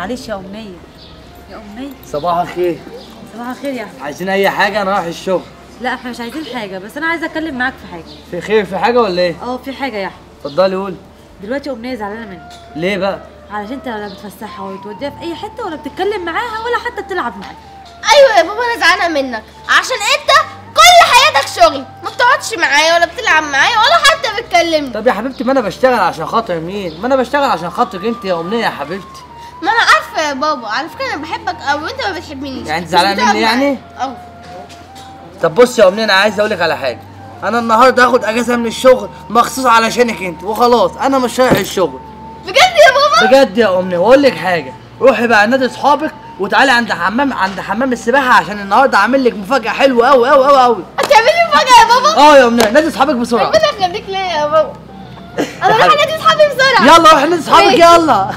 معلش يا امنيه يا امنيه صباح الخير صباح الخير يا احمد عايزين اي حاجه انا رايح الشغل لا احنا مش عايزين حاجه بس انا عايزه اتكلم معاك في حاجه في خير في حاجه ولا ايه اه في حاجه يا احمد اتفضلي قولي دلوقتي امنيه زعلانه منك ليه بقى علشان انت ولا بتفسحها ولا بتوديها في اي حته ولا بتتكلم معاها ولا حتى بتلعب معاها ايوه يا بابا انا زعلانه منك عشان انت كل حياتك شغل ما بتقعدش معايا ولا بتلعب معايا ولا حتى بتكلمني طب يا حبيبتي ما انا بشتغل عشان خاطر مين ما انا بشتغل عشان خاطرك انت يا امنيه يا حبيبتي ما انا عارفه يا بابا على فكره انا بحبك قوي وانت ما بتحبنيش يعني انت مش زعلان بتقعد مني يعني؟ معايا. اه طب بص يا امنيه انا عايز اقول لك على حاجه انا النهارده هاخد اجازه من الشغل مخصوص علشانك انت وخلاص انا مش رايح الشغل بجد يا بابا بجد يا امنيه واقول لك حاجه روحي بقى نادي اصحابك وتعالي عند حمام عند حمام السباحه عشان النهارده عامل لك مفاجاه حلوه قوي قوي قوي قوي هتعملي مفاجاه يا بابا اه يا امنيه نادي اصحابك بسرعه ربنا يخليك ليا يا بابا انا رايحه نادي اصحابي بسرعه يلا روحي نادي اصحابك ماشي. يلا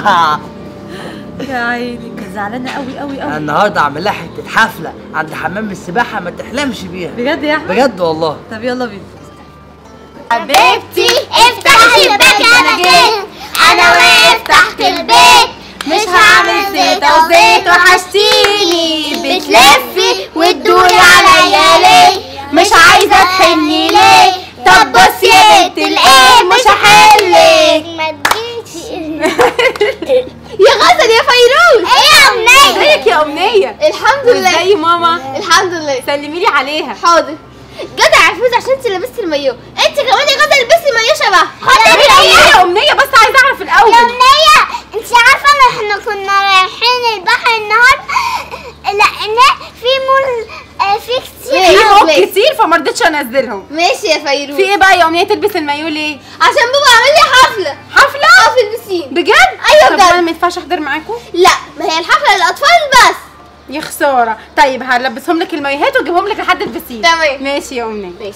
يا عيني كانت زعلانه قوي قوي انا قوي النهارده عامل لها حته حفله عند حمام السباحه ما تحلمش بيها بجد يا احمد بجد والله طب يلا بينا حبيبتي افتح شباك انا جيت انا واقف تحت البيت مش هعمل زيت او زيت وحشتيني بتلفي وتدوري عليا ليه مش عايزه تحني ليه طب بصي يا بنت الايه مش هحلك ما تجيش يا غزل يا فيروز ايه يا امنيه ازيك يا امنيه الحمد لله ازاي ماما الحمد لله سلمي لي عليها حاضر جدع عفوز عشان انت لبستي المايو انت كمان يا جدع لبستي المايو شبه ايه يا امنيه بس عايزه اعرف الاول أمنية انت عارفة ان احنا كنا رايحين البحر النهاردة لقينا في مول آه، في كتير ليه؟ في موت ليه؟ كتير فما رضيتش انزلهم ماشي يا فيروز في ايه بقى يا امنيه تلبس المايو ليه عشان بابا عامل لي حفله حفله اه في البسين بجد أيوة طب بجد. انا ما ينفعش احضر معاكم لا ما هي الحفله للاطفال بس يا خساره طيب هلبسهم لك المايوهات واجيبهم لك لحد البسين تمام. ماشي يا امنيه ماشي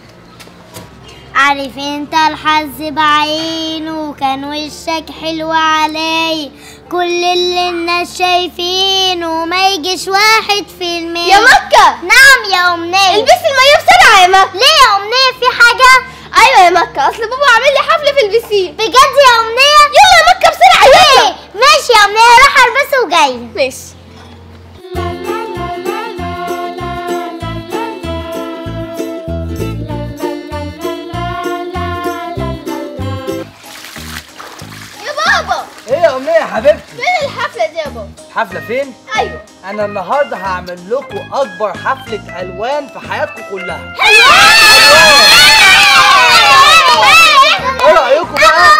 عارف انت الحظ بعينه كان وشك حلو علي كل اللي الناس شايفينه ما يجيش واحد في المية يا مكه نعم يا أمنية البسي المايو بسرعه يا مكه ليه يا أمنية في حاجة؟ ايوه يا مكه اصل بابا عامل لي حفله في البسين بجد يا أمنية؟ يلا يا مكه بسرعه ايه يلا ماشي يا أمنية راح ألبسه وجاية ماشي يا بابا ايه يا امنيه يا حبيبتي فين الحفله دي يا بابا حفله فين ايوه انا النهارده هعمل لكم اكبر حفله الوان في حياتكم كلها ايه رايكم بقى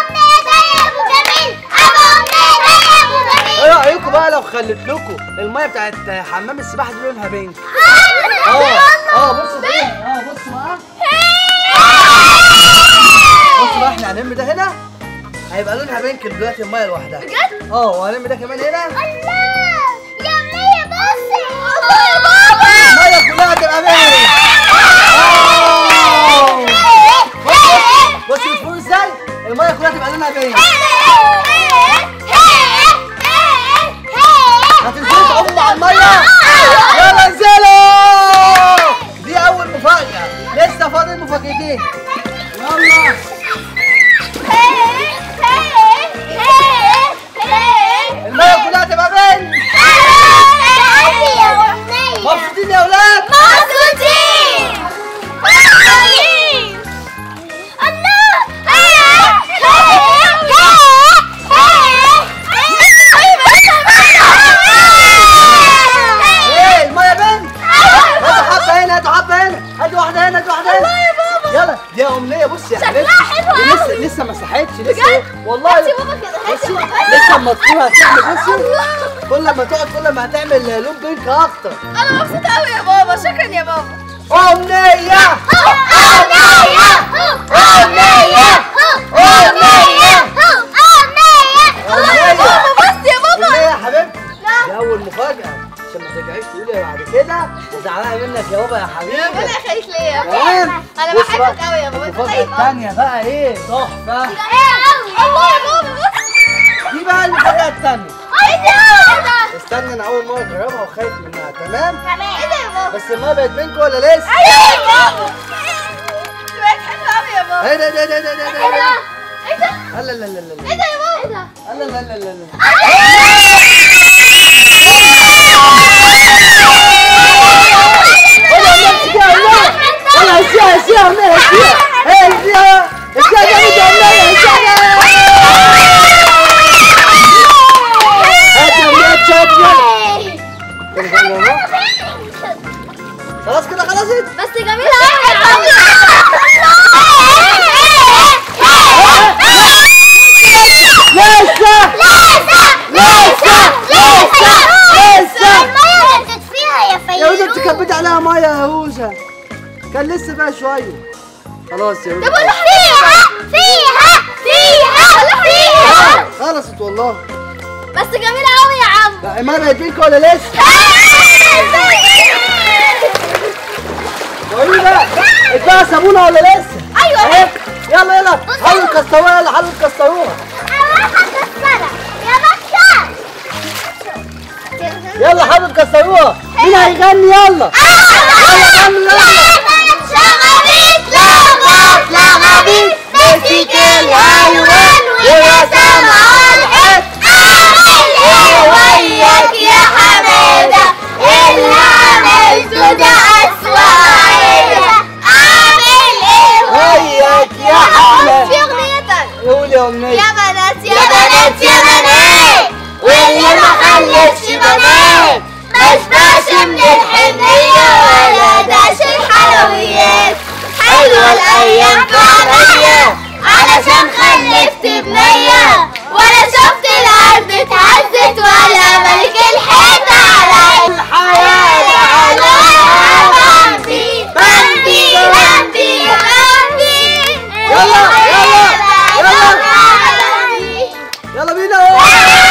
ايه رايكم بقى لو خليت لكم الميه بتاعت حمام السباحه دي لونها بينك اه اه بصوا بقى اه بصوا بقى بصوا بقى احنا هنلم ده هنا هيبقى لونها بينك دلوقتي الميه لوحدها بجد اه وهنلم ده كمان هنا الميه كلها هتبقى بينك آه. بصوا بتفوق ازاي الميه كلها تبقى لونها بينك هتنزلوا تعوموا مع الميه يلا انزلوا دي اول مفاجاه لسه فاضل مفاجأتين يلا الميه كلها تبقى بينك مبسوطين يا اولاد ايه الميه بنت هاتوا حبه هنا هاتوا حبه هنا هاتوا واحده هنا هاتوا واحده هنا يلا دي يا امنيه بصي يا حبيبتي دي لسه لسه ما مسحتش لسه والله بصي لسه اما تطلع هتعمل بصي كل ما تقعد كل ما هتعمل لون بينك اكتر انا مبسوطه قوي يا بابا شكرا يا بابا امنيه امنيه بس يا بابا امنيه يا حبيبتي دي اول مفاجاه عشان ما ترجعيش تقولي بعد كده زعلانه منك يا بابا يا حبيبي ربنا يخليك ليا يا بابا تمام انا بص بحبك بقى، قوي يا بابا انت المفاجاه طيب قوي الثانيه بقى ايه تحفه الله يا بابا بص دي بقى المفاجاه الثانيه ايه ده استنى انا اول مره اجربها وخايف منها تمام ايه ده يا بابا بس الميه بقت بينك ولا لسه ايوه يا بابا بقت حلوه قوي يا بابا ايه ده ده ده ده ده ايه ده ده ايه ده لا لا لا لا لا ايه ده يا بابا ايه ده لا لا لا لا لا هديها امنيه هديها هي هديها هديها جامد يا امنيه هديها هات يا امنيه تشوف خلاص كده خلصت بس جميلة أوي يا لسه لسه لسه لسه المية نزلت فيها يا يا وزة فيروز تكبت عليها ميه يا هوزة كان لسه بقى شوية خلاص يا وزة فيها فيها فيها فيها خلصت والله بس جميلة أوي يا عم لا إيمان هيديك ولا لسه؟ قولي بقى اتباع صابونة ولا لسه؟ أيوة. اهي يلا يلا حلوا الكسروها يلا حلوا الكسروها يلا حلوا الكسروها مين هيغني يلا؟ يلا غني يلا شغبيت لغط لغبيت مسك الألوان ورسم على الحيط أعمل إيه وياك يا حمادة اللي عملته ده أسوأ عيلة أعمل إيه وياك يا حماد في أغنيتك قول يا أمنية يا بنات يا بنات يا بنات واللي ما خلفش بنات ما شبعش من الحنية ولا داش الحلويات حلوة الأيام طعمية علشان خلفت بنية ولا شفت الأرض اتهزت ولا ملك الحيط على الحياة بمبي بمبي بمبي بمبي يلا، يلا، يلا. يلا بينا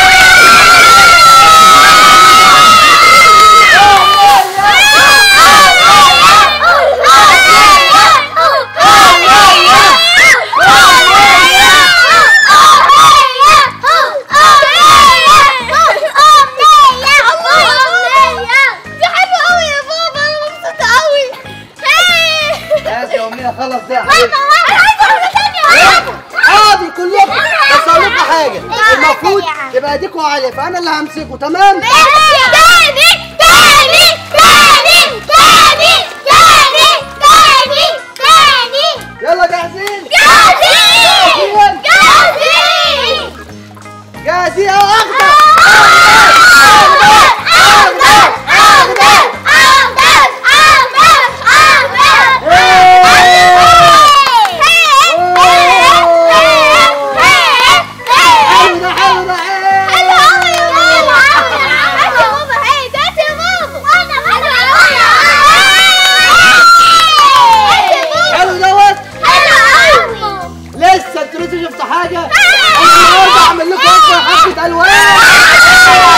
بس يا أمنية خلص ده يا حبيبي حاضر كلكم بس اقول لكم حاجه المفروض يبقى ايديكم عاليه فانا اللي همسكه تمام يلا جاهزين جاهزين يا اخضر حلو ده حلو ده إيه. حلو دوت لسه انتوا لسه شفتوا حاجه انا النهارده اعمل لكم اصلا حبه الوان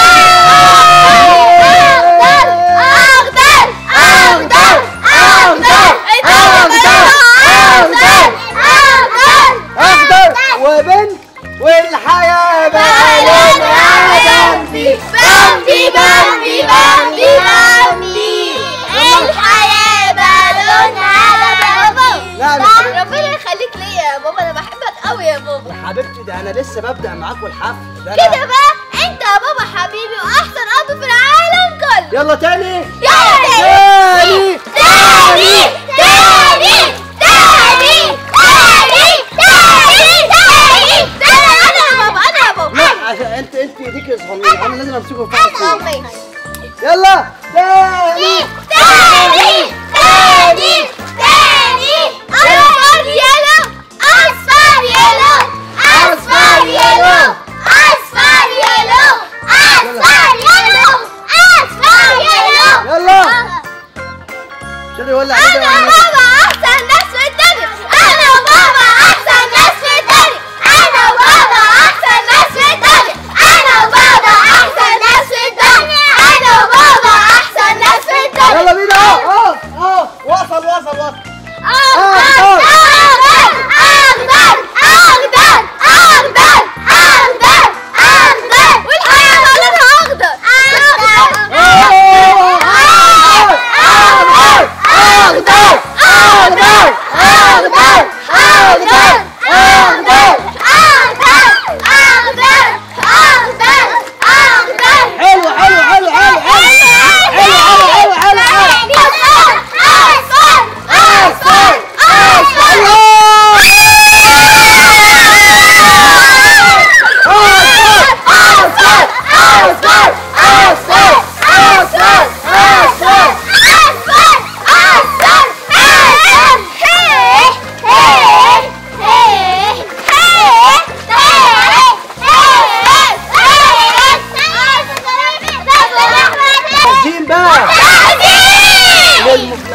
اخضر وبنت والحياه بقى لونها بنفي بامبي بامبي بامبي بامبي الحياة بالون على بامبي لا مش ربنا يخليك ليا يا بابا انا بحبك قوي يا بابا حبيبتي ده انا لسه ببدا معاكم الحفل ده كده أنا- بقى انت يا بابا حبيبي واحسن اب في العالم كله يلا تاني يلا تاني تاني تاني تاني تاني تاني تاني تاني انا يا بابا انا يا بابا لا عشان انت انت ايديك صغنونه انا لازم امسكه في انا الصوت امي يلا تاني تاني تاني تاني اصفر يلو اصفر يلو اصفر يلو اصفر يلو اصفر يلو اصفر يلو يلا عشان يولع عليك انا يا بابا احسن ناس في الدنيا انا بابا احسن ناس في الدنيا انا بابا احسن ناس في الدنيا انا بابا احسن ناس في الدنيا انا بابا احسن ناس في الدنيا يلا بينا اهو اهو اهو وصل وصل وصل أخضر أخضر أخضر أخضر أخضر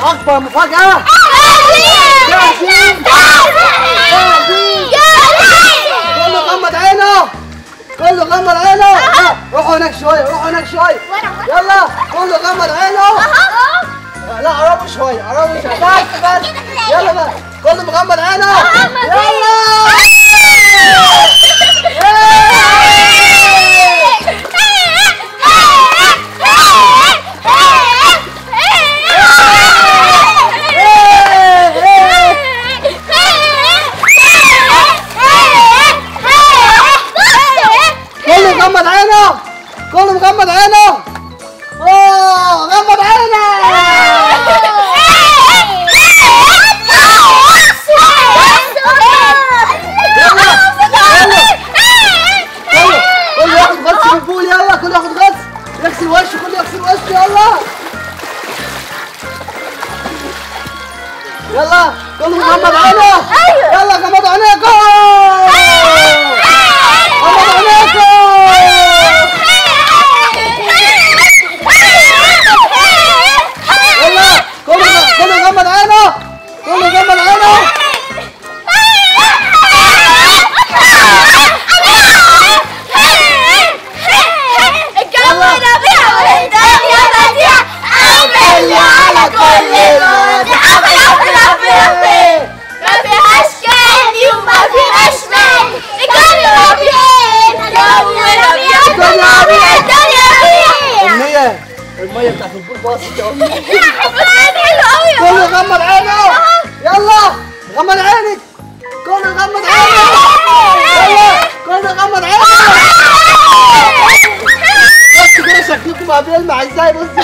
اكبر مفاجاه جاهزين كله غمض عينه كله غمض عينه ها، روحوا هناك شويه روحوا هناك شويه يلا كله غمض عينه لا قربوا شويه قربوا شويه بس بس يلا بقى كله مغمض عينه كله مغمض عينه كله مغمض عينه اوه غمض عينه كله كله ياخد غطس في البول يلا كله ياخد غطس يغسل وشه كله يغسل وشه يلا يلا كله مغمض عينه يلا غمض عينيكم غمض عينيكم يلا كله كله غمض عينه كله غمض عينه الجو ربيع والدنيا بديع عامل على كل الوضع عامل عامل عامل ما فيهاش كاني وما فيهاش ماني الجو ربيع الجو ربيع الدنيا ربيع الدنيا ربيع أمنية المية بتاعت البول باظت يا أمي حلو قوي كله غمض عينه يلا غمض عينك كله غمض عينه يلا كله غمض عينه بس كده شكلكم بقى بيلمع ازاي بص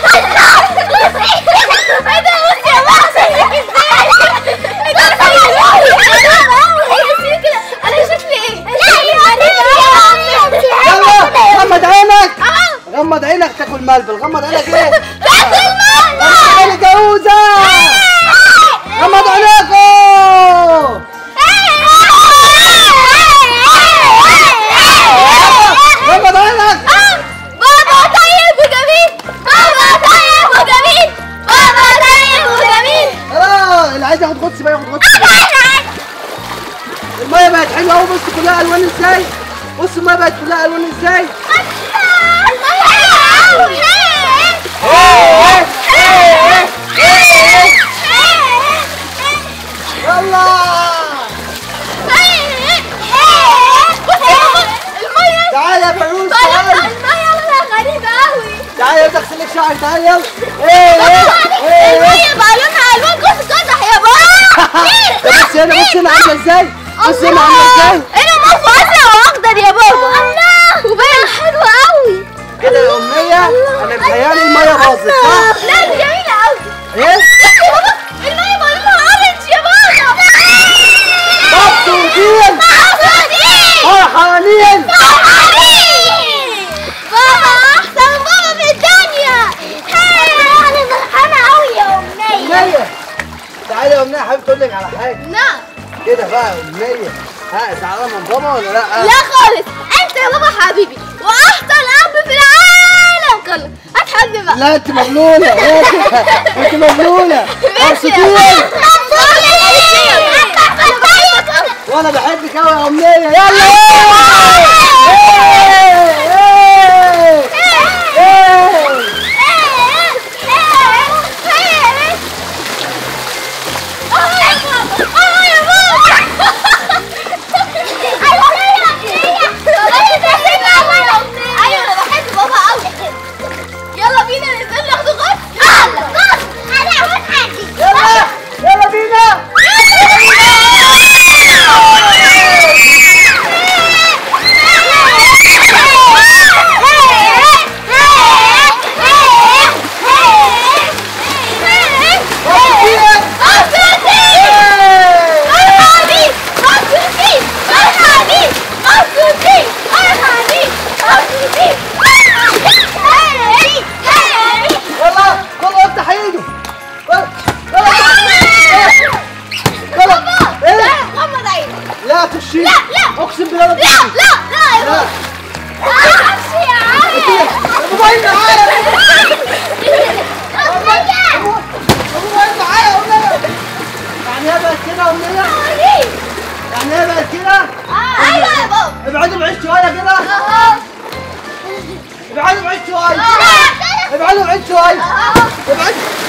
يلا غمض عينك غمض عينك تاكل ملبل غمض عينك ايه غمض عينك جوزة غمض عينيكم غمض عينك بابا طيب وجميل بابا طيب وجميل بابا طيب وجميل اه اللي عايز ياخد غطس بقى ياخد غطس المية بقت حلوة أوي بص كلها ألوان ازاي بص المية بقت كلها ألوان ازاي يلا تعالى يا فيروز تعالى تعالى يلا اغسل لك شعرك تعالى يلا ايه ايه ايه ده بص هنا بص هنا عاملة ازاي بص هنا عاملة ازاي انا مفصل واخضر يا بابا الله وبقى حلو قوي كده يا أمنية أنا متهيألي المية باظت صح؟ لا دي جميلة قوي ايه؟ المية بقولها اورنج يا بابا مبسوطين فرحانين بابا احسن بابا في الدنيا انا فرحانة قوي يا امنية أمنية تعالي يا أمنية حبيبتي أقول لك على حاجة نعم كده بقى يا أمنية ها زعلانة من بابا ولا لأ؟ لا خالص انت يا بابا حبيبي واحسن اب في العالم كله هتحبي بقى لا أنت مجنونة أنت مجنونة مبسوطين وأنا بحبك أوي يا أمنية يلا إيه! إيه! إيه! يلا بينا ننزل ناخد غطس يلا انا هموت حاجي يلا يلا بينا يلا كله افتح ايده يلا يلا يلا ايه لا تخشي لا، لا. اقسم بالله لا لا تخشي لا لا يا لا بابا امشي يا عم الموبايل معايا الموبايل ابعدوا بعيد شويه كده ابعدوا بعيد شويه ابعدوا بعيد شويه ابعد